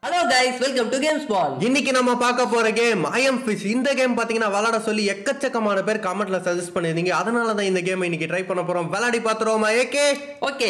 Hello guys welcome to game spawn இன்னைக்கு நம்ம பார்க்க போற கேம் ஐஎம் ஃபிஷ் இந்த கேம் பாத்தீங்கன்னா விளையாட சொல்லி எக்கச்சக்கமான பேர் கமெண்ட்ல சஜஸ்ட் பண்ணிருந்தீங்க அதனால தான் இந்த கேம் இன்னைக்கு ட்ரை பண்ண போறோம் விளையாடி பாத்துருவோமா ஏகே ஓகே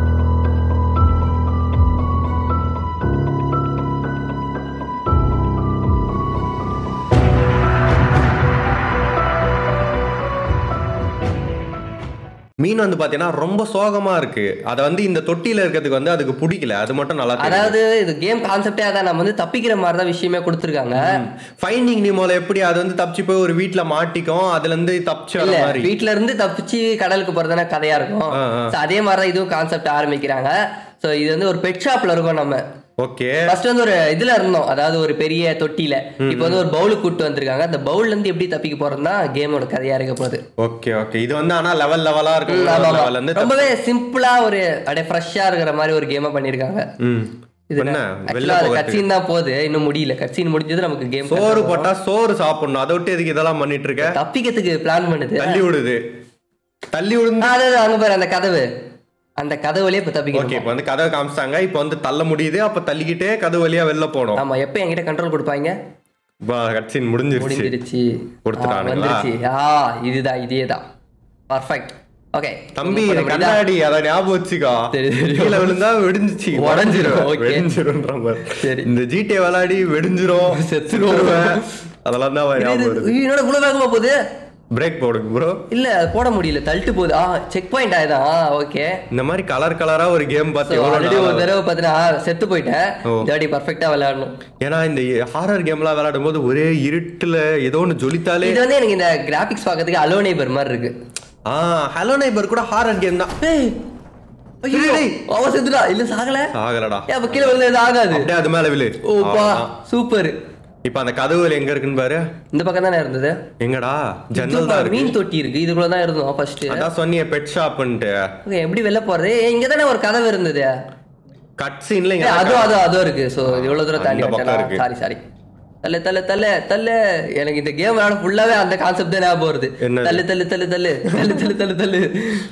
மீன் வந்து பாத்தீங்கன்னா ரொம்ப சோகமா இருக்கு அதை வந்து இந்த தொட்டியில இருக்கிறதுக்கு வந்து அதுக்கு பிடிக்கல அது மட்டும் நல்லா தெரியுது. அதாவது இது கேம் கான்செப்டே அதான் நம்ம வந்து தப்பிக்கிற மாதிரி தான் விஷயமே கொடுத்துருக்காங்க ஃபைண்டிங் நிமோல எப்படி அது வந்து தப்பிச்சு போய் ஒரு வீட்ல மாட்டிக்கும் அதுல இருந்து தப்பிச்சு வர இல்ல மாதிரி வீட்ல இருந்து தப்பிச்சு கடலுக்கு போறதுனா கதையா இருக்கும் ஆ, ஆ. So, அதே மாதிரி தான் இதுவும் கான்செப்ட் ஆரம்பிக்கிறாங்க சோ இது வந்து ஒரு பெட் ஷாப்ல இருக்கோம் நம்ம ஓகே ஃபர்ஸ்ட் வந்து ஒரு இதுல இருந்தோம் அதாவது ஒரு பெரிய தொட்டியில இப்போ வந்து ஒரு பவுலுக்கு கூட்டு வந்திருக்காங்க அந்த பவுல்ல இருந்து எப்படி தப்பிக்க போறதுன்னா கேமோட கதையா இருக்க போகுது ஓகே ஓகே இது வந்து ஆனா லெவல் லெவலா இருக்கும் ஆமா, ஆமா. லெவல்ல இருந்து ரொம்பவே சிம்பிளா ஒரு அப்படியே ஃப்ரெஷ்ஷா இருக்கிற மாதிரி ஒரு கேமை பண்ணிருக்காங்க ம். இது என்ன ஆக்சுவலா வெளில அது போகிறதுக்கு கட்சின் தான் போகுது இன்னும் முடியல கட்சின் முடிஞ்சது நமக்கு கேம் சோறு போட்டா சோறு சாப்பிடணும் அதை விட்டு எதுக்கு இதெல்லாம் பண்ணிட்டு இருக்க தப்பிக்கிறதுக்கு பிளான் பண்ணுது தள்ளி விடுது தள்ளி விழுந்து ஆ, அதாவது அங்க பாரு அந்த கதவு அந்த கதவு வழியா இப்ப ஓகே தப்பிக்கணும் இப்போ வந்து கதவை காமிச்சாங்க இப்போ வந்து தள்ள முடியுது அப்ப தள்ளிக்கிட்டே கதவு வழியா வெளில போனோம் ஆமா எப்ப என்கிட்ட கண்ட்ரோல் கொடுப்பாங்க கட்சின் முடிஞ்சிருச்சு முடிஞ்சிருச்சு கொடுத்துட்டானுங்களா? ஆ, வந்துருச்சு ஆ இதுதான் இதேதான் பர்ஃபெக்ட் ஓகே தம்பி இது கண்ணாடி அத ஞாபகம் வச்சுக்கோ சரி, சரி. கீழே விழுந்தா வெடிஞ்சிச்சு உடைஞ்சிரும், okay. வெடிஞ்சிரும்ன்ற மாதிரி சரி. இந்த ஜிடே விளையாடி வெடிஞ்சிரும் செத்துருவேன். அதெல்லாம் தான் ஞாபகம் வருது என்னோட இவ்வளவு வேகமா போகுது பிரேக் போடுங்க ப்ரோ இல்ல அது போட முடியல தள்ளிட்டு போகுது ஆ செக் பாயிண்ட் ஆயிதான் ஓகே இந்த மாதிரி கலர் கலரா ஒரு கேம் பார்த்து எவ்வளவு ஆல்ரெடி நாள் ஒரு ஆகுது? தடவை பார்த்தீங்கன்னா செத்து போயிட்டேன் ஓ. ஜாடி பர்ஃபெக்டா விளையாடணும் ஏன்னா இந்த ஹாரர் கேம்லாம் விளையாடும் போது ஒரே இருட்டுல ஏதோ ஒன்று ஜொலித்தாலே இது வந்து எனக்கு இந்த கிராபிக்ஸ் பார்க்கறதுக்கு அலோ நெய்பர் மாதிரி இருக்கு ஆ ஹலோ நைபர் கூட ஹாரர் கேம் தான் ஏய் ஐயோ டேய். அவன் செத்துடா இல்ல சாகல ஆகலடா ஏன் அப்ப கீழே விழுந்து எதுவும் ஆகாது அப்படியே அது மேல விழு ஓப்பா அவ்வளவுதான். சூப்பர் இப்ப அந்த கதவுல எங்க இருக்குன்னு பாரு இந்த பக்கம் தானே இருந்தது எங்கடா இது ஜன்னல் தான் பாரு, இருக்கு மீன் தொட்டி இருக்கு இதுக்குள்ள தான் இருந்தோம் ஃபர்ஸ்ட் அதான் சொன்னியே பெட் ஷாப்ன்ட்டு ஓகே எப்படி வெளில போறது ஏய், இங்க தானே ஒரு கதவு இருந்தது கட் சீன்ல ஏய், அதுவும் அதுவும் அதுவும் இருக்கு சோ இவ்வளவு தூரம் தாண்டி அந்த பக்கம் இருக்கு. சாரி சாரி தள்ளு தள்ளு தள்ளு தள்ளு எனக்கு இந்த கேம் விளையாட ஃபுல்லாவே அந்த கான்செப்ட் தான் ஞாபகம் வருது என்னது? தள்ளு தள்ளு தள்ளு தள்ளு தள்ளு தள்ளு தள்ளு தள்ளு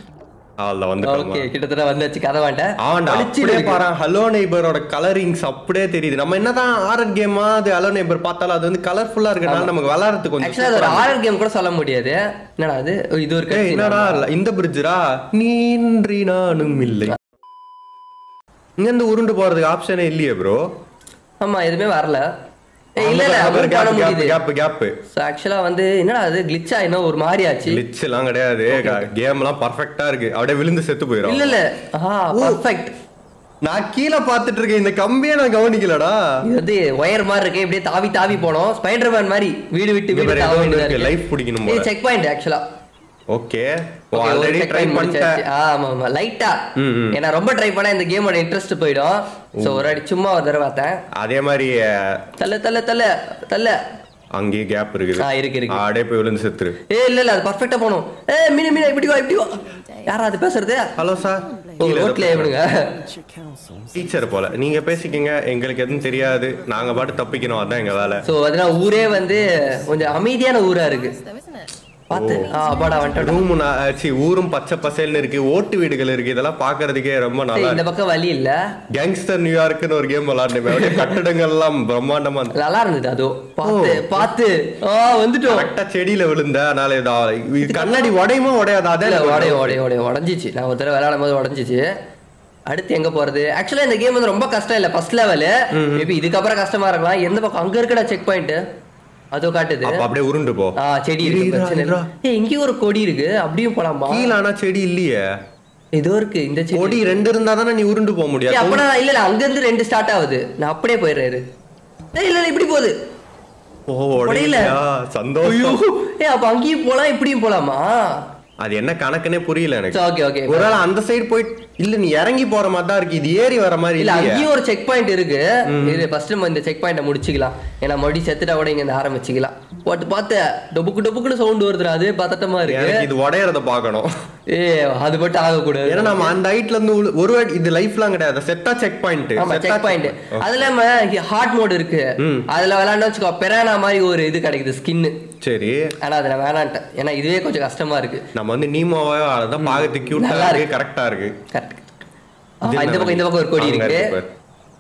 அதுல ஓகே வந்து கிட்டத்தட்ட வந்தாச்சு கதை வேண்டாம் ஆண்டா அப்படியே பாரு ஹலோ நெய்பரோட கலரிங்ஸ் அப்படியே தெரியுது நம்ம என்னதான் ஆரர் கேமா அது ஹலோ நெய்பர் பார்த்தாலும் அது வந்து கலர்ஃபுல்லா இருக்கனால நமக்கு விளையாடுறதுக்கு கொஞ்சம் ஆக்சுவலா அது ஒரு ஹாரர் கேம் கூட சொல்ல முடியாது என்னடா அது ஓ, இது ஒரு ஏய், cutscene. என்னடா இந்த பிரிட்ஜரா நீன்றி நானும் இல்லை இங்க இருந்து உருண்டு போறதுக்கு ஆப்ஷனே இல்லையே ப்ரோ ஆமா எதுவுமே வரல ஏய், இல்ல இல்ல move பண்ண முடியுது கேப் கேப் ஸோ ஆக்சுவலா வந்து என்னடா அது கிளிச் ஆயினா ஒரு மாதிரி ஆச்சு கிளிச் எல்லாம் கிடையாது கேம் எல்லாம் பர்ஃபெக்ட்டா இருக்கு அப்படியே விழுந்து செத்து போயிடும் இல்ல இல்ல ஆ பர்ஃபெக்ட் நான் கீழே பார்த்துட்டு இருக்கேன் இந்த கம்பியே நான் கவனிக்கலடா இது வந்து ஒயர் மாதிரி இருக்கு இப்படியே தாவி தாவி போனோம் ஸ்பைடர் மேன் மாதிரி வீடு விட்டு இங்க வீடு பாரு, தாவ ஏதோ ஒண்ணு வேண்டியதா இருக்கு. இருக்கு life பிடிக்கணும் இது போல. செக் பாயிண்ட் ஆக்சுவலா ஓகே ஆல்ரெடி ட்ரை பண்ணிட்டேன் ஆமா ஆமா லைட்டா ம், ம். ஏன்னா ரொம்ப ட்ரை பண்ணா இந்த கேமோட இன்ட்ரெஸ்ட் போயிடும் சோ ஒரு அடி சும்மா ஒரு தடவை பார்த்தேன் அதே மாதிரி அஹ், தள்ள தள்ள தள்ள தள்ள அங்கேயும் கேப் இருக்குது ஆ இருக்கு இருக்கு அப்படியே போய் விழுந்து செத்துரு ஏ இல்ல இல்ல அது பர்ஃபெக்ட்டா போணும் ஏ மீன மீன இப்படி வா இப்படி வா யாரா அது பேசுறது ஹலோ சார் ஓ ரோட்ல விடுங்க டீச்சர் போல நீங்க பேசிக்கங்க எங்களுக்கு எதுவும் தெரியாது நாங்க பாட்டு தப்பிக்கணும் அதான் எங்க வேலை சோ அதனால ஊரே வந்து கொஞ்சம் அமைதியான ஊரா இருக்கு பாத்து ஆ அப்பாடா வந்துட்டோம் ரூம் சி ஊரும் பச்சை பசேல்னு இருக்கு ஓட்டு வீடுகள் இருக்கு இதெல்லாம் பாக்குறதுக்கே ரொம்ப நல்லா சரி, இந்த இருக்கு பக்கம் வழி இல்ல கேங்ஸ்டர் நியூயார்க்னு ஒரு கேம் விளாண்டுமே அப்படியே கட்டடங்கள் எல்லாம் பிரம்மாண்டமா நல்லா இருந்தது அதோ பார்த்து பார்த்து ஆ வந்துட்டோம் கரெக்டா செடியில விழுந்த அதனால இதா இது கண்ணாடி உடையுமா உடையாதா அதே இல்ல எனக்கு உடைய உடைய உடைய உடஞ்சிச்சு நான் ஒரு தடவை விளையாடும் போது உடஞ்சிச்சு அடுத்து எங்க போறது ஆக்சுவலா இந்த கேம் வந்து ரொம்ப கஷ்டம் இல்ல ஃபர்ஸ்ட் லெவல் மேபி இதுக்கப்புறம் கஷ்டமா இருக்கலாம் எந்த பக்கம் அங்க இருக்கடா செக் பாயிண்ட் அதோ காட்டுது அப்ப அப்படியே உருண்டு போ ஆ செடி இருக்கு இருடா, பிரச்சனை இல்ல இருடா. ஏய் இங்கேயும் ஒரு கொடி இருக்கு அப்படியும் போலாமா கீழ ஆனா செடி இல்லையே இதோ இருக்கு இந்த செடி கொடி ரெண்டு இருந்தா தானே நீ உருண்டு போக ஏய், முடியாது அப்பனா இல்ல இல்ல அங்க இருந்து ரெண்டு ஸ்டார்ட் ஆகுது நான் அப்படியே போயிடுறேன் இரு. ஏய் இல்ல இல்ல இப்படி போகுது ஓ உடையல. உடையலையா ஐயோ சந்தோஷம் ஏய் அப்ப அங்கேயும் போலாம் இப்படியும் போலாமா அது என்ன கணக்குனே புரியல எனக்கு ஓகே ஓகே ஒருவேளை அந்த சைடு போயிட்டு இல்ல நீ இறங்கி போற மாதிரி தான் இருக்கு இது ஏறி வர மாதிரி இல்ல இல்லையே அங்கேயும் ஒரு செக் பாயிண்ட் இருக்கு இது ஃபர்ஸ்ட் நம்ம இந்த செக் பாயிண்ட முடிச்சுக்கலாம் ஏன்னா மறுபடியும் செத்துட்டா கூட இங்க இருந்து ஆரம்பிச்சுக்கலாம் போட்டு பார்த்து டொபுக்கு டொபுக்குன்னு சவுண்ட் வருதுடா அது பதட்டமா இருக்கு எனக்கு இது உடையறத பார்க்கணும் ஏ அது மட்டும் ஆகக்கூடாது ஏன்னா நம்ம அந்த ஹைட்ல இருந்து உள்ள- ஒரு வாட்டி இது லைஃப்லாம் கிடையாது செட்டா செக் பாயிண்ட் ஆமா செக் பாயிண்ட் அது இல்லாம ஹார்ட் மோட் இருக்கு அதுல விளையாண்டு வச்சுக்கோ பெரானா மாதிரி ஒரு இது கிடைக்குது ஸ்கின் சரி ஆனா அதுல வேணான்ட்டேன் ஏன்னா இதுவே கொஞ்சம் கஷ்டமா இருக்கு நம்ம வந்து நீமோவே அதான் பார்க்கறதுக்கு கியூட்டா நல்லா இருக்கு கரெக்டா இருக்கு கரெக்ட் இந்த பக்கம் இந்த பக்கம் ஒரு கொடி அங்க இருக்கு பாரு.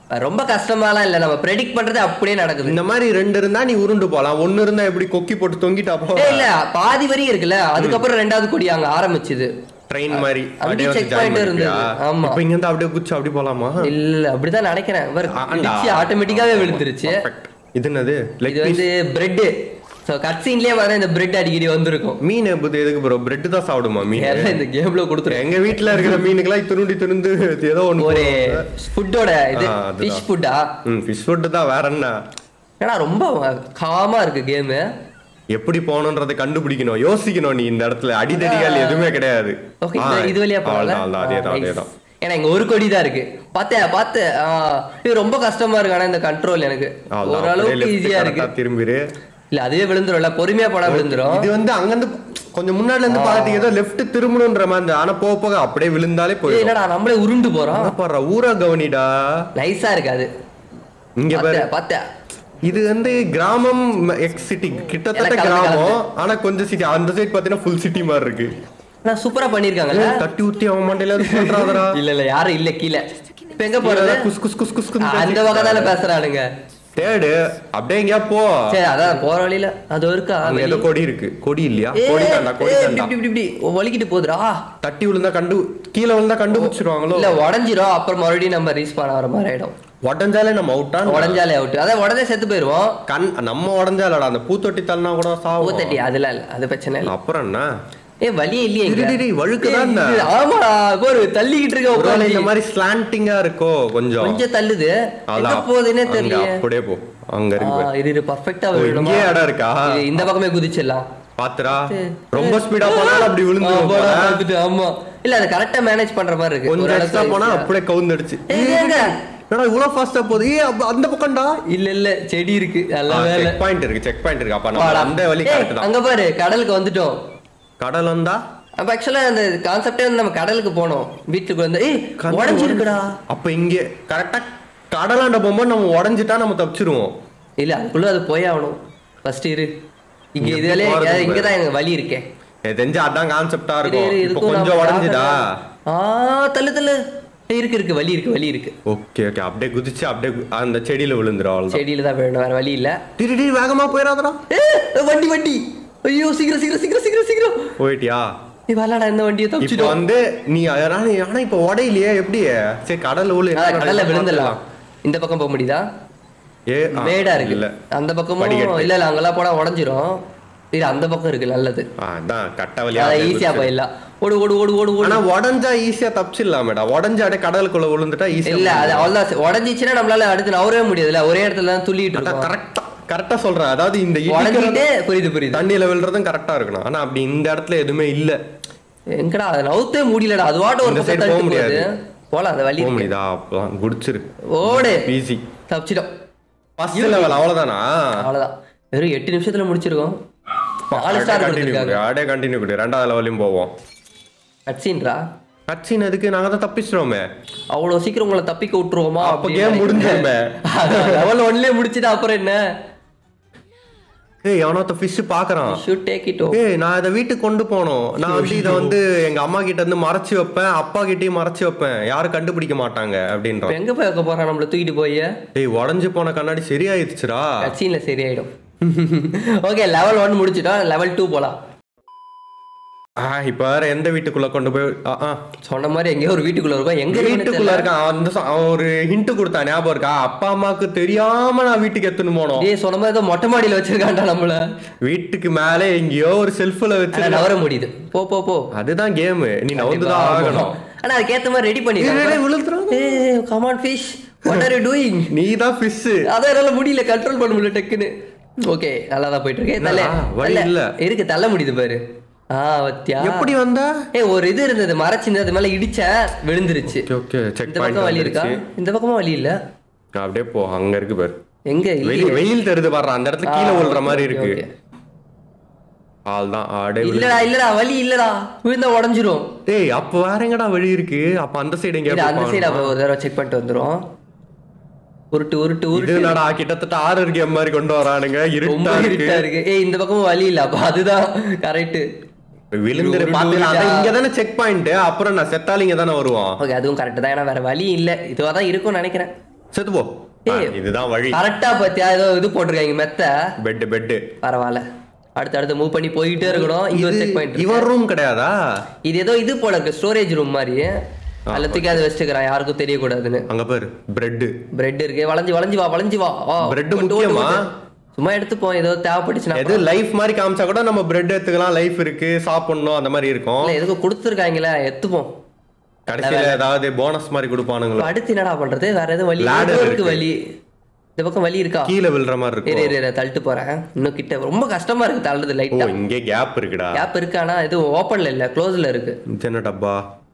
ரொம்ப கஷ்டமாலாம் இல்ல நம்ம ப்ரெடிக்ட் பண்றது அப்படியே நடக்குது இந்த மாதிரி ரெண்டு இருந்தா நீ உருண்டு போலாம் ஒன்னு இருந்தா எப்படி கொக்கி போட்டு தொங்கிட்டா போ ஏய், இல்ல பாதி வரையும் இருக்குல்ல அதுக்கப்புறம் ரெண்டாவது கொடி அங்க ஆரம்பிச்சுது ட்ரெயின் மாதிரி அங்கேயும் அப்படியே வந்து check join point பண்ணிப்பியா? இருந்தது. ஆமா. இப்ப இங்க இருந்து அப்படியே குச்சி அப்படி போலாமா இல்ல அப்படிதான் நினைக்கிறேன் ஆண்டா. ஆட்டோமேட்டிக்காவே விழுந்துருச்சு Perfect. இது என்னது லெக் இது வந்து பிரெட் சோ கட் சீன்லயே வர இந்த பிரெட் அடிக்கடி வந்திருக்கும் மீன் எப்படி எதுக்கு ப்ரோ பிரெட் தான் சாப்பிடுமா மீன் எல்லாம் இந்த கேம்ல கொடுத்துரு எங்க வீட்ல இருக்கிற மீனுக்கெல்லாம் துருண்டி துருந்து ஏதோ ஒண்ணு ஒரு போடுவாங்க. ஃபுட்டோட இது ஆ, அதுதான். ஃபிஷ் ஃபுட்டா ம் ஃபிஷ் ஃபுட் தான் வேற என்ன ஏன்னா ரொம்ப காமா இருக்கு கேமு எப்படி போகணுன்றதை கண்டுபிடிக்கணும் யோசிக்கணும் நீ இந்த இடத்துல அடிதடிகள் எதுவுமே கிடையாது ஓகே ஆ, இது வழியா போகல அவ்வளவுதான், அவ்வளவுதான், அதேதான் அதேதான் ஏன்னா இங்க ஒரு கொடி தான் இருக்கு பார்த்தேன் பார்த்து ஆ, இது ரொம்ப கஷ்டமா இருக்கு ஆனா இந்த கண்ட்ரோல் எனக்கு அவ்வளவுதான். அப்படியே ஓரளவுக்கு left ஈஸியா correct ஆ இருக்கு திரும்பிரு இல்ல அதுவே விழுந்துரும்ல பொறுமையா போனா விழுந்துரும் இது வந்து அங்கிருந்து கொஞ்சம் முன்னாடில இருந்து பார்த்து ஏதோ லெஃப்ட் திரும்பணுன்ற மாதிரி இருந்தது. ஆனா போக போக அப்படியே விழுந்தாலே ஏய், போயிடும் என்னடா நம்மளே உருண்டு போறோம் பாடுற ஊரா கவனிடா நைஸா இருக்காது இங்க பாரு பார்த்தேன் பார்த்தேன் இது வந்து கிராமம் எக்ஸ் சிட்டி கிட்டத்தட்ட எல்லாம் கலந்து கிராமம் ஆனா கொஞ்சம் சிட்டி அந்த சைடு பாத்தீங்கன்னா ஃபுல் சிட்டி மாதிரி இருக்கு ஆனா சூப்பரா பண்ணிருக்காங்கல்ல தட்டி ஊத்தி அவன் மண்டையில அது பண்றாதடா இல்ல இல்ல யாரும் இல்ல கீழே இப்ப எங்க போறது குஸ் குஸ் குஸ் குஸ் ஆ, அந்த பக்கம் தானே பேசுறானுங்க தேடு அப்படியே எங்கயா போ சரி அதான் போற வழியில அது இருக்கா அங்க ஏதோ கொடி இருக்கு கொடி இல்லையா ஏய், கொடி தாண்டா கொடி ஏய், தாண்டா இப்படி இப்படி இப்படி இப்படி வலிக்கிட்டு போகுதுடா தட்டி விழுந்தா கண்டு கீழே விழுந்தா கண்டுபிடிச்சிருவாங்களோ இல்ல உடஞ்சிரும் அப்புறம் மறுபடியும் நம்ம ரீஸ்பான் ஆகிற மாதிரி ஆயிடும் உடஞ்சாலே நம்ம அவுட்டா உடஞ்சாலே அவுட் அதான் உடனே செத்து போயிருவோம் கண் நம்ம உடஞ்சாலடா அந்த பூத்தொட்டி தள்ளனா கூட சாவும் பூத்தட்டி அதெல்லாம் இல்ல அது பிரச்சனை இல்ல அப்புறம் என்ன ஏ வலியே இல்லையே இங்க. இரு, இரு, இரு, வழுக்குதான் இந்த. ஏய், இது- ஆமாடா போரு தள்ளிக்கிட்டு இருக்க ஒருவேளை உட்காந்து இந்த மாதிரி ஸ்லாண்டிங்கா இருக்கோ கொஞ்சம் கொஞ்சம் தள்ளுது எங்க அதான் போகுதுன்னே அங்க தெரியல அப்படியே போ அங்க இருக்கு பாரு. இரு இரு பர்ஃபெக்ட்டா ஓ, விழணுமா இங்கேயே இடம் இருக்கா? இது இந்த பக்கமே குதிச்சிடலாம் பாத்துரா ரொம்ப ஸ்பீடா போனாலும் அப்படி விழுந்துரும் ஆமாடா, போல. பார்த்துட்டு, ஆமா இல்ல அதை கரெக்டா மேனேஜ் பண்ற மாதிரி இருக்கு கொஞ்சம் ஒரு எக்ஸ்ட்ரா இடத்துல போனா easy-ஆ. அப்படியே கவுந்துடுச்சு ஏய், இது எங்க? என்னடா இவ்வளவு ஃபாஸ்டா போகுது ஏய் அப்ப அந்த பக்கம்டா இல்ல இல்ல செடி இருக்கு நல்ல வேலை செக் பாயிண்ட் இருக்கு செக் பாயிண்ட் இருக்கு அப்ப நம்ம வாடா. அந்த வழி ஏய், கரெக்ட் தான் அங்க பாரு கடலுக்கு வந்துட்டோம் கடல் வந்தா அப்ப ஆக்சுவலா அந்த கான்செப்டே வந்து நம்ம கடலுக்கு போனோம் வீட்டுக்கு வந்து ஏய் கடல் உடஞ்சிருக்குடா அப்ப இங்க கரெக்டா கடலாண்ட போகும்போது நம்ம உடஞ்சிட்டா நம்ம தப்பிச்சிருவோம் இல்ல அதுக்குள்ள அது போய் ஆகணும் ஃபர்ஸ்ட் இரு இங்க இங்க இதுல எப்படி போறது இங்க தான் எங்க வழி இருக்கே எனக்கு தெரிஞ்சு அதான் கான்செப்டா இரு, இருக்கும் இரு, இப்ப இதுக்கும் கொஞ்சம் நாம உடஞ்சுதா ஆ தள்ளு தள்ளு ஏய், இருக்கு இருக்கு வலி இருக்கு வலி இருக்கு ஓகே ஓகே அப்படியே குதிச்சு அப்படியே கு- அந்த செடியில விழுந்துரும் அவ்வளவுதான் செடியில தான் வேணும் வேற வழி இல்ல திரு திரு வேகமா போயிடாதடா ஏய், வண்டி வண்டி ஐயோ சீக்கிரம் சீக்கிரம் சீக்கிரம் சீக்கிரம் சீக்கிரம் போயிட்டியா நீ வரலாடா இந்த வண்டியை இப்போ தப்பிச்சிட்டோம் வந்து நீ ஆனா ஆனா இப்போ உடையிலையே எப்படி சரி கடல்ல உள்ள என்ன கடல்ல நடக்குதுன்னு விழுந்துடலாம் இந்த பக்கம் போக முடியுதா ஏ ஆ, மேடா இருக்கு இல்ல அந்த பக்கமும் படிக்கட்டு. இல்ல இல்ல அங்கெல்லாம் போனா உடஞ்சிரும் இது அந்த பக்கம் இருக்கு நல்லது ஆ, அதான் கட்ட வழியா அதான் அப்படியே ஈஸியா குதிச்சு. போயிடலாம் ஓடு ஓடு ஓடு ஓடு ஓடு ஆனா உடஞ்சா ஈஸியா தப்பிச்சிடலாமேடா உடஞ்சு அப்படியே கடலுக்குள்ள விழுந்துட்டா ஈஸியா இல்ல அது அவ்வளவுதான் உடஞ்சிச்சுன்னா நம்மளால அடுத்து நவரவே முடியாதுல்ல ஒரே இடத்துல தான் துள்ளிட்டு இருக்கோம் கரெக்டா கரெக்டா சொல்றேன் அதாவது இந்த இடிக்கிற உடஞ்சிட்டு புரியுது புரியுது தண்ணியில விழுறதும் கரெக்டா இருக்கணும் ஆனா அப்படி இந்த இடத்துல எதுவுமே இல்ல எங்கடா அது நவுத்தே முடியலடா அது வாட்ட ஒரு இந்த பக்கம் side போக தள்ளி முடியாது. போகுது போலாம் அந்த வழி போக இருக்கு. முடியுதா அப்பலாம் குடிச்சிரு ஓடு ஈஸி தப்பிச்சிட்டோம் ஃபர்ஸ்ட் லெவல் அவ்வளவுதானா அவ்வளவுதான் வெறும் எட்டு நிமிஷத்துல முடிச்சிருக்கோம் நாலு ஸ்டார் கண்டினியூ கொடுத்துருக்காங்க அப்படியே கண்டினியூ கொடு ரெண்டாவது லெவலையும் போவோம் கட்சின்றா கட்சின் அதுக்கு நாங்க தான் தப்பிச்சிட்டோமே அவ்வளவு சீக்கிரம் உங்களை தப்பிக்க விட்டுருவோமா அப்ப கேம் முடிஞ்சிருமே லெவல் ஒன்லயே முடிச்சிட்டா அப்புறம் என்ன ஏய் எவனோத்த ஃபிஷ் பாக்குறான் ஷூட் டேக் இட் ஏய் நான் இதை வீட்டுக்கு கொண்டு போனோம் நான் வந்து இதை வந்து எங்க அம்மா கிட்ட இருந்து மறைச்சு வைப்பேன் அப்பா கிட்டயும் மறைச்சு வைப்பேன் யாரும் கண்டுபிடிக்க மாட்டாங்க அப்படின்றான் எங்க போய் வைக்க போறான் நம்மள தூக்கிட்டு போய் ஏய் உடஞ்சு போன கண்ணாடி சரியாயிடுச்சுடா கட்சியில சரியாயிடும் ஓகே லெவல் ஒன் முடிச்சிட்டோம் லெவல் டூ போலாம் ஆ இப்ப வேற எந்த வீட்டுக்குள்ள கொண்டு போய் ஆ, ஆ. சொன்ன மாதிரி எங்கேயோ ஒரு வீட்டுக்குள்ள இருக்கும் எங்க இருக்குன்னு வீட்டுக்குள்ள தெரியல. இருக்கான் அந்த ச- அவன் ஒரு ஹிண்ட் கொடுத்தான் ஞாபகம் இருக்கா அப்பா அம்மாக்கு தெரியாம நான் வீட்டுக்கு எடுத்துன்னு போனோம் டேய் சொன்ன மாதிரி ஏதோ மொட்டை மாடியில வச்சிருக்கான்டா நம்மள வீட்டுக்கு மேலே எங்கேயோ ஒரு செல்ஃப்ல ஆனா வச்சு நவர முடியுது போ போ போ அதுதான் கேம் நீ நவுந்துதான் ஆகணும் ஆனா அதுக்கேத்த மாதிரி ரெடி ஏய், ஏய், ஏய், பண்ணிருக்காங்க விழுந்துறான். ஏய் come on fish what are you doing நீ தான் ஃபிஷ் அதான் என்னால முடியல கண்ட்ரோல் பண்ண முடியல டக்குன்னு ஓகே நல்லா தான் போயிட்டு இருக்கு தள்ள என்னடா, வழி தள்ள. இல்ல. இருக்கு தள்ள முடியுது பாரு ஆ வத்தியா எப்படி வந்த ஏய் ஒரு இது இருந்தது மறைச்சிருந்தது அது மேல இடிச்ச விழுந்துருச்சு ஓகே ஓகே செக் இந்த பக்கம் வழி இருக்கா பாயிண்ட் இந்த பக்கமா வழி இல்ல அப்படியே போ அங்க இருக்கு பாரு எங்க இல்லையே. வெயில் வெயில் தெரியுது பாரு அந்த இடத்துல கீழே ஆ, விழுற okay, மாதிரி okay, இருக்கு okay. ஆள் தான் ஆடே இல்லடா இல்லடா வழி இல்லடா விழுந்தா உடஞ்சிரும் டேய் அப்ப வேற எங்கடா வழி இருக்கு அப்ப அந்த சைடு எங்க இது அந்த சைடு அப்ப ஒரு தடவை செக் பண்ணிட்டு வந்துரும் உருட்டு உருட்டு இது உருட்டு என்னடா கிட்டத்தட்ட ஆறு கேம் மாதிரி கொண்டு வரானுங்க ரொம்ப இருட்டா இருட்டா இருக்கு இருக்கு ஏய் இந்த பக்கமும் வழி இல்ல அப்ப அதுதான் கரெக்ட் விழுந்துரு ஒரு பாத்தீங்களா நூறுடா. இங்க தானே செக் பாயிண்ட் அப்புறம் நான் செத்தாலிங்க தானே வருவான் ஓகே அதுவும் கரெக்ட் தான் ஏன்னா வேற வழி இல்ல இதுவா தான் இருக்கும்னு நினைக்கிறேன் செத்து போ ஆ, ஏய். இதுதான் வழி கரெக்டா பாத்தியா ஏதோ இது போட்டிருக்காங்க மெத்த பெட் பெட் பரவாயில்ல அடுத்து அடுத்து மூவ் பண்ணி போயிட்டே இருக்கணும் இங்க ஒரு செக் பாயிண்ட் இவர் ரூம் கிடையாதா இது ஏதோ இது போல இருக்கு ஸ்டோரேஜ் ரூம் மாதிரி அதுல தூக்கி அதை வச்சுக்கிறான் யாருக்கும் தெரியக்கூடாதுன்னு அங்க பாரு பிரெட் பிரெட் இருக்கு வளைஞ்சு வளைஞ்சு வா வளைஞ்சு வா ஆ, Bread ஓட்டு, ஓட்டு, முக்கியமா? ஓட்டு. சும்மா எடுத்துப்போம் ஏதோ தேவைப்பட்டுச்சுன்னா எது லைஃப் மாதிரி காமிச்சா கூட நம்ம பிரெட் எடுத்துக்கலாம் லைஃப் இருக்கு சாப்பிடணும் அந்த மாதிரி இருக்கும் இல்ல எதுக்கு கொடுத்துருக்காங்களே எத்துப்போம் கடைசியில ஏதாவது போனஸ் மாதிரி கொடுப்பானுங்களோ இப்ப அடுத்து என்னடா பண்றது வேற எதுவும் வழி Ladder ஏதோ இருக்கு இருக்கு. வழி இந்த பக்கம் வழி இருக்கா கீழே விழுற மாதிரி இரு இருக்கும் இரு, இரு தள்ளிட்டு போறேன் இன்னும் கிட்ட ரொம்ப கஷ்டமா இருக்கு தள்ளுறது ஓ லைட்டா இங்கே கேப் இருக்குடா கேப் இருக்கு ஆனா இது ஓப்பன்ல இல்ல க்ளோஸ்ல இருக்கு இது என்ன டப்பா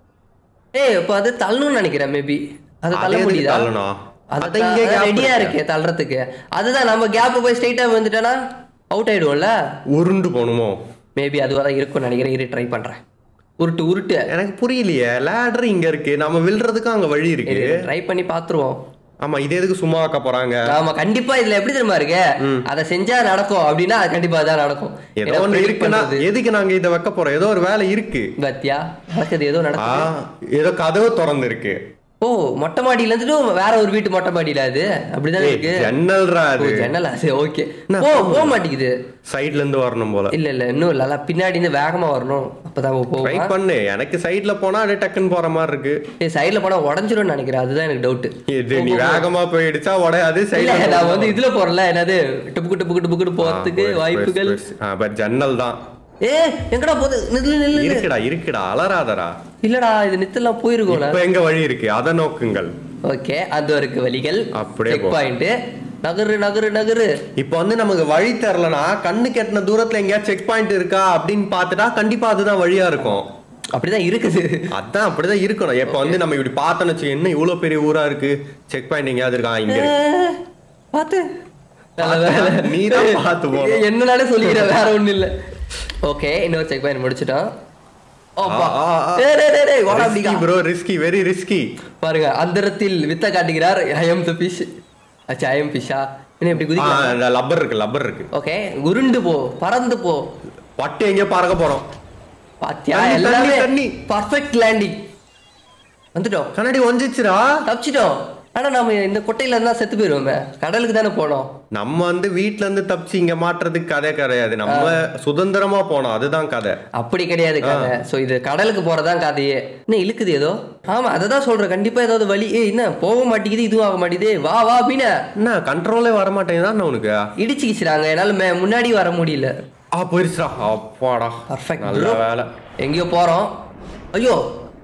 ஏய் இப்ப அது தள்ளணும்னு நினைக்கிறேன் மேபி அது தள்ள அது எதுக்கு முடியுதா தள்ளணும்? அது அதான் இங்கே gap ரெடியா இருக்கு. இருக்கு தள்ளுறதுக்கு அதுதான் நம்ம கேப் போய் ஸ்ட்ரைட்டா வந்துட்டோம்னா அவுட் ஆயிடுவோம்ல உருண்டு போகணுமோ மேபி அதுவா தான் இருக்கும்னு நினைக்கிறேன் இரு ட்ரை பண்றேன் உருட்டு உருட்டு எனக்கு புரியலையே லேடர் இங்க இருக்கு நம்ம விழுறதுக்கு அங்க வழி இருக்கு ட்ரை பண்ணி பாத்துருவோம் ஆமா இது எதுக்கு சும்மா வைக்க போறாங்க ஆமா கண்டிப்பா இதுல எப்படி தெரியுமா இருக்கு அதை செஞ்சா நடக்கும் அப்படின்னா அது கண்டிப்பா தான் நடக்கும் ஏதோ ஏன்னா ஒண்ணு predict இருக்குன்னா பண்றது. எதுக்கு நாங்க இதை வைக்க போறோம் ஏதோ ஒரு வேலை இருக்கு பாத்தியா நடக்குது ஏதோ ஆ நடக்குது ஏதோ கதவு திறந்து இருக்கு ஓ மொட்டை மாடியில இருந்துட்டு வேற ஒரு வீட்டு மொட்டை மாடியில அது அப்படிதானே இருக்கு ஜன்னல்ரா ஓ அது ஜன்னலா சரி ஓகே போ போக மாட்டேங்குது சைடுல இருந்து வரணும் போல இல்ல இல்ல இன்னும் இல்ல பின்னாடி இருந்து வேகமா வரணும் அப்பதான் ட்ரை போவோம் பண்ணு எனக்கு சைடுல போனா அப்படியே டக்குன்னு போற மாதிரி இருக்கு ஏய் சைடுல போனா உடஞ்சிரும்னு நினைக்கிறேன் அதுதான் எனக்கு டவுட் இது நீ வேகமா போயிடுச்சா உடையாது இல்ல சைடுல நான் வந்து இதுல போறல என்னது டுப்புக்கு டுப்புக்கு டுப்புக்கு போறதுக்கு வாய்ப்புகள் பட் ஜன்னல் தான் ஏ எங்கடா போகுது நில்லு நில்லு நில்லு. இருக்குடா இருக்குடா அலறாதடா இல்லடா இது நித்தெல்லாம் போயிருக்கோம்ல இப்ப எங்க வழி இருக்கு அதை நோக்குங்கள் ஓகே அது இருக்கு வழிகள் அப்படியே செக் போ. பாயிண்ட் நகரு நகரு நகரு இப்போ வந்து நமக்கு வழி தெரிலனா கண்ணு கெட்டின தூரத்துல எங்கேயா செக் பாயிண்ட் இருக்கா அப்படின்னு பார்த்துட்டா கண்டிப்பா அதுதான் வழியா இருக்கும் அப்படிதான் இருக்குது அதான் அப்படிதான் இருக்கணும் இப்ப வந்து நம்ம இப்படி பார்த்தோன்னு வச்சு என்ன இவ்வளவு பெரிய ஊரா இருக்கு செக் பாயிண்ட் எங்கேயாவது இருக்கா இங்க இருக்கு ஏ, பாத்து நல்ல வேலை. நீதான் பார்த்து போகணும். ஏய், என்னனாலே சொல்லிக்கிறேன் வேற ஒண்ணும் இல்ல ஓகே இன்னொரு செக் பாயிண்ட் முடிச்சிட்டோம் ஓப்பா. ஆ, ஆ, ஆ. டேய், டேய், டேய், டேய், வாடா அப்படிக்கா. ப்ரோ ரிஸ்கி வெரி ரிஸ்கி பாருங்க அந்தரத்தில் வித்த காட்டுகிறார் ஐ எம் த ஃபிஷ் அச்சா ஐ எம் ஃபிஷ்ஷா என்ன இப்படி குதிக்கலாம் லப்பர் இருக்கு லப்பர் இருக்கு ஓகே உருண்டு போ பறந்து போ பட்டு எங்கேயோ பறக்க போறோம் பாத்தியா தண்ணி, எல்லாமே தண்ணி, தண்ணி. பர்ஃபெக்ட் லேண்டிங் வந்துட்டோம் கண்ணாடி ஒஞ்சிச்சுடா தப்பிச்சிட்டோம் ஆனா நம்ம இந்த கொட்டையில இருந்தா செத்து போயிருவோமே கடலுக்கு தானே போனோம் நம்ம வந்து வீட்ல இருந்து தப்பிச்சு இங்க மாட்டுறதுக்கு கதை கிடையாது நம்ம சுதந்திரமா போனோம் அதுதான் கதை அப்படி கிடையாது கதை சோ இது கடலுக்கு போறதான் கதையே என்ன இழுக்குது ஏதோ ஆமா அதை தான் சொல்றேன் கண்டிப்பா ஏதாவது வழி ஏய் என்ன போக மாட்டேங்குது இதுவும் ஆக மாட்டேங்குது வா வா பீன என்ன கண்ட்ரோலே வர மாட்டேங்குதான் உனக்கு இடிச்சுக்கிச்சுறாங்க என்னால மே- முன்னாடி வர முடியல ஆ போயிருச்சுடா அப்பாடா பர்ஃபெக்ட் நல்ல வேலை எங்கேயோ போறோம் ஐயோ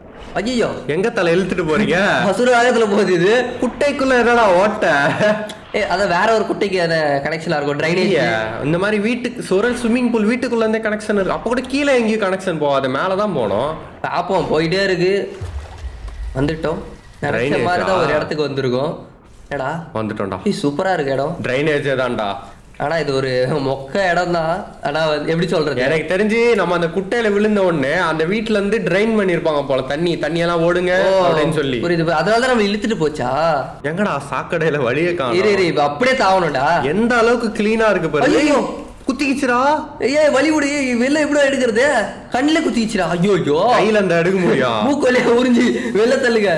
ஐயோ எங்க தலை இழுத்துட்டு போறீங்க அசுர வேகத்துல போகுது இது குட்டைக்குள்ள என்னடா ஓட்ட ஏ அத வேற ஒரு குட்டைக்கு அந்த கனெக்ஷனா இருக்கும் ட்ரைனேஜ் இல்லையே, இந்த மாதிரி வீட்டுக்கு சுரல் ஸ்விம்மிங் பூல் வீட்டுக்குள்ள இருந்தே கனெக்ஷன் இருக்கு அப்ப கூட கீழே எங்கேயும் கனெக்ஷன் போகாது மேலதான் போனோம் பாப்போம் போயிட்டே இருக்கு வந்துட்டோம் நினைச்ச Drainage மாதிரி தான் ஆ? ஒரு இடத்துக்கு வந்திருக்கோம் ஏடா வந்துட்டோம்டா ஏய், சூப்பரா இருக்கு இடம் ட்ரைனேஜ் தான்டா ஆனா இது ஒரு மொக்க இடம் தான் ஆனா வந்து எப்படி சொல்றது எனக்கு தெரிஞ்சு நம்ம அந்த குட்டையில விழுந்த உடனே அந்த வீட்ல இருந்து ட்ரைன் பண்ணிருப்பாங்க போல தண்ணி தண்ணி எல்லாம் ஓடுங்க ஓ, அப்படின்னு சொல்லி புரியுது புரியுது. அதனால தான் நம்ம இழுத்துட்டு போச்சா எங்கடா சாக்கடையில வழியே இரு காணும் இரு இப்ப அப்படியே தாவணும்டா எந்த அளவுக்கு கிளீனா இருக்கு பாரு ஐயோ. ஏய், குத்திக்கிச்சுடா ஏய் வலி விடு ஏய், வெளில எப்படி எடுக்கிறது கண்ணுல குத்திச்சுடா ஐயோ ஐயோ கையில அந்த எடுக்க முடியும் மூக்கொல்லைய உறிஞ்சி வெளில தள்ளுங்க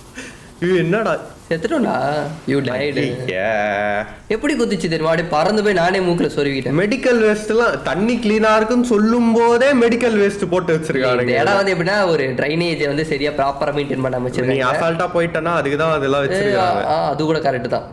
இது என்னடா செத்துட்டோம்டா யூ டைடு ஐயே. எப்படி குத்திச்சு தெரியுமா அப்படியே பறந்து போய் நானே மூக்குல சொருவிட்டேன் மெடிக்கல் வேஸ்ட் எல்லாம் தண்ணி கிளீனா இருக்குன்னு சொல்லும் போதே மெடிக்கல் வேஸ்ட் போட்டு இந்த வச்சிருக்கானுங்க இடம் வந்து எப்படின்னா ஒரு ட்ரைனேஜ் வந்து சரியா ப்ராப்பரா மெயின்டைன் பண்ணாம நீ வச்சிருக்காங்க அசால்ட்டா போயிட்டனா அதுக்கு தான் அதெல்லாம் ஏய், ஆ, வச்சிருக்காங்க ஆ, அது கூட கரெக்ட் தான்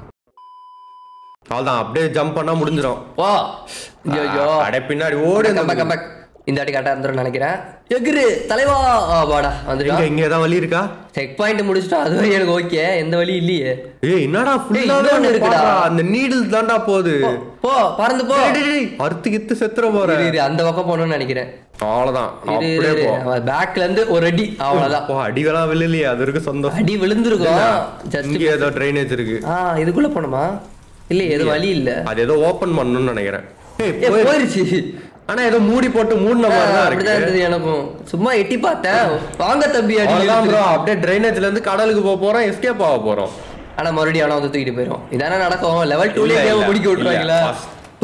அவ்வளவுதான் அப்படியே ஜம்ப் பண்ணா முடிஞ்சிரும் வா ஐயோ ஐயோ அடே பின்னாடி ஓடு கம் பேக் கம் பேக் இந்த வாட்டி கரெக்டா இருந்துரும் நினைக்கிறேன் எகுரு தலைவா ஆ, வாடா வந்துட்டா இங்க இங்க ஏதாவது வழி இருக்கா செக் பாயிண்ட் முடிச்சிட்டோம் அதுவே எனக்கு ஓகே எந்த வழி இல்லையே ஏய் என்னடா ஃபுல்லாவே இன்னொன்னு இருக்குடா இருக்குடா. அந்த நீடில் தான்டா போகுது போ, போ பறந்து போ டேய், டேய், டேய், அறுத்து கித்து செத்துற போற இரு, இரு, அந்த பக்கம் போகணும்னு நினைக்கிறேன் அவ்வளவுதான் இரு இரு அப்படியே இரு போ பேக்ல இருந்து ஒரு அடி அவ்வளவுதான் போ அடிகளா விழலையே அது இருக்கு சந்தோஷம் அடி விழுந்திருக்கும் ஜஸ்ட் இங்க ஏதோ ட்ரைனேஜ் இருக்கு ஆ இதுக்குள்ள போணுமா இல்ல எது வழி இல்ல அது ஏதோ ஓபன் பண்ணணும்னு நினைக்கிறேன் ஏய், ஏ போய்- போயிருச்சு ஆனா ஏதோ மூடி போட்டு மூடின ஆ, மாதிரி தான் அப்படிதான் இருக்கு இருந்தது எனக்கும் சும்மா எட்டி பார்த்தேன் வாங்க தம்பி அடி அவ்வளவுதான் ப்ரோ அப்படியே ட்ரைனேஜ்ல இருந்து கடலுக்கு போக போறோம் எஸ்கேப் ஆக போறோம் ஆனா மறுபடியும் அவன வந்து தூக்கிட்டு போயிரும் இதானே நடக்கும் லெவல் டூலயே கேம் முடிக்க விட்டுருவாங்களா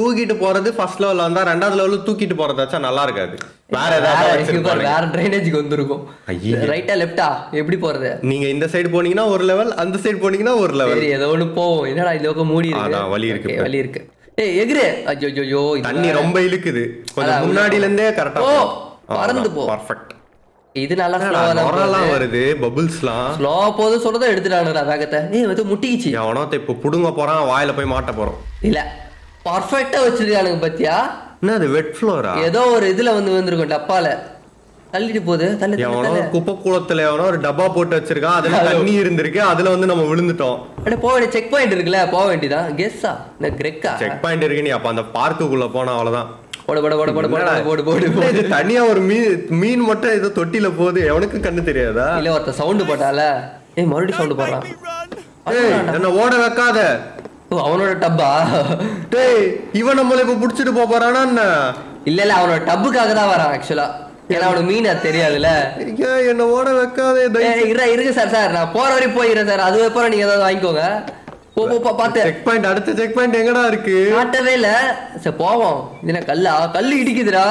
தூக்கிட்டு போறது ஃபர்ஸ்ட் லெவல்ல வந்தா ரெண்டாவது லெவல்ல தூக்கிட்டு போறதாச்சா நல்லா இருக்காது வேற வேற ஏதாவது இங்க பாரு, வச்சிருப்பாங்க வேற டிரைனேஜுக்கு வந்திருக்கும் ஐயே. ரைட்டா லெஃப்டா எப்படி போறது நீங்க இந்த சைடு போனீங்கன்னா ஒரு லெவல் அந்த சைடு போனீங்கன்னா ஒரு லெவல் சரி ஏதோ ஒண்ணு போவோம் என்னடா இந்த பக்கம் மூடி இருக்கு அதான், வலி இருக்கு Okay, இப்ப. வலி இருக்கு ஏய் எகிரு ஐயோ ஐயோ தண்ணி ரொம்ப இழுக்குது கொஞ்சம் அதான், முன்னாடில இருந்தே கரெக்டா போ, பறந்து போ. பர்ஃபெக்ட் இது நல்லா ஸ்லோவா தான் நொரெல்லாம் வருது பபுள்ஸ்லாம் ஸ்லோ போது சொல்றத எடுத்துட்டானுடா வேகத்தை ஏய் வந்து முட்டிக்கிச்சு எவனோ இப்ப புடுங்க போறான் வாயில போய் மாட்ட போறோம் இல்ல பர்ஃபெக்ட்டா வச்சிருக்கானுங்க பாத்தியா என்ன அது வெட் ஃப்ளோரா ஏதோ ஒரு இதுல வந்து வந்திருக்கும் டப்பால தள்ளிட்டு போகுது தள்ளு தள்ளு எவனோ தள்ளு ஒரு குப்பை கூலத்துல எவனோ ஒரு டப்பா போட்டு வச்சிருக்கான் அதுல தண்ணி இருந்திருக்கு அதுல வந்து நம்ம விழுந்துட்டோம் அட போக வேண்டிய செக் பாயிண்ட் இருக்குல்ல போக வேண்டியதான் கெஸ்ஸா இந்த கிரெக்கா செக் பாயிண்ட் இருக்கு நீ அப்ப அந்த பார்க்குக்குள்ள போனா அவ்வளவுதான் போடு போடு போடு போடு போடு என்னடா? போடு போடு என்ன போடு இது தனியா ஒரு மீன் மீன் மட்டும் ஏதோ தொட்டில போகுது எவனுக்கு கண்ணு தெரியாதா இல்ல ஒருத்த சவுண்ட் போட்டால ஏய் மறுபடியும் சவுண்ட் போடுறான் ஏய் என்ன ஓட வைக்காத ஓ, அவனோட டப்பா டேய் இவன் நம்மள இப்ப புடிச்சிட்டு போப் போறானா என்ன இல்ல இல்ல அவனோட டப்புக்காக தான் வரான் ஆக்சுவலா ஏன்னா அவனுக்கு மீன் அது தெரியாதுல்ல ஐயா, என்ன ஓட வைக்காதே ஏய், இருடா இருக்கு சார் சார் நான் போற வரையும் போயிடுறேன் சார் அது அப்புறம் நீங்க ஏதாவது வாங்கிக்கோங்க போ போ, போ பாத்து செக் பாயிண்ட் அடுத்த செக் பாயிண்ட் எங்கடா இருக்கு காட்டவே இல்ல சரி போவோம் இது என்ன கல்லா கல்லு இடிக்குதுடா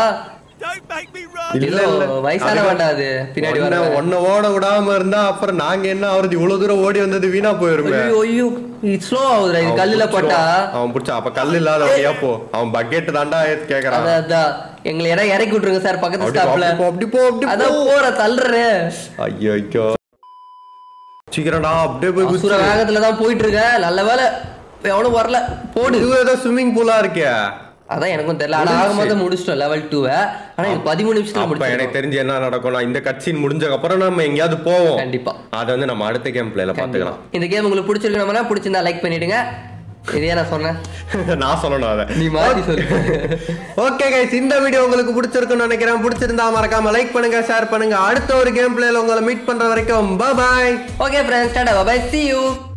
இல்ல ஏதோ இல்ல வயசான வேண்டாம் அது பின்னாடி வர உன்னை- உன்னை ஓட விடாம இருந்தா அப்புறம் நாங்க என்ன அவரது இவ்வளவு தூரம் ஓடி வந்தது வீணா போயிருமே ஐயோ ஐயோ இது ஸ்லோ ஆகுதுடா இது கல்லுல போட்டா அவன் புடிச்சா அப்ப கல் இல்லாத வழியா போ அவன் பக்கெட் தாண்டா கேக்குறான் அதான் அதான் எங்களை இடம் இறக்கி விட்டுருங்க சார் பக்கத்து அப்படி ஸ்டாப்ல போ, அப்படி போ அப்படி போ அதான் போற தள்ளுறேன் ஐயோ ஐயோ சீக்கிரம்டா அப்படியே போய் அசுர குதிச்சு. வேகத்துல தான் போயிட்டு இருக்கேன் நல்ல வேலை எவனும் வரல போடு இது ஏதோ ஸ்விம்மிங் பூலா இருக்கே அதான் எனக்கும் தெரியல ஆனா ஆகும்போது முடிச்சிட்டோம் லெவல் டூ ஆனா இது பதிமூணு நிமிஷத்துல அப்ப எனக்கு முடிச்சிட்டோம் தெரிஞ்சு என்ன நடக்கும்னா இந்த கட்சின் முடிஞ்சதுக்கு அப்புறம் நம்ம எங்கேயாவது போவோம் கண்டிப்பா அதை வந்து நம்ம அடுத்த கேம் பிளேல பாத்துக்கலாம் இந்த கேம் உங்களுக்கு பிடிச்சிருக்கணும்னா பிடிச்சிருந்தா லைக் பண்ணிடுங்க இதே நான் சொன்னேன் நான் சொல்லணும் அதை நீ மாத்தி சொல்லு ஓகே கைஸ் இந்த வீடியோ உங்களுக்கு பிடிச்சிருக்கும்னு நினைக்கிறேன் பிடிச்சிருந்தா மறக்காம லைக் பண்ணுங்க ஷேர் பண்ணுங்க அடுத்த ஒரு கேம் பிளேல உங்களை மீட் பண்ற வரைக்கும் பாய் ஓகே ஃப்ரெண்ட்ஸ் டாடா பை see you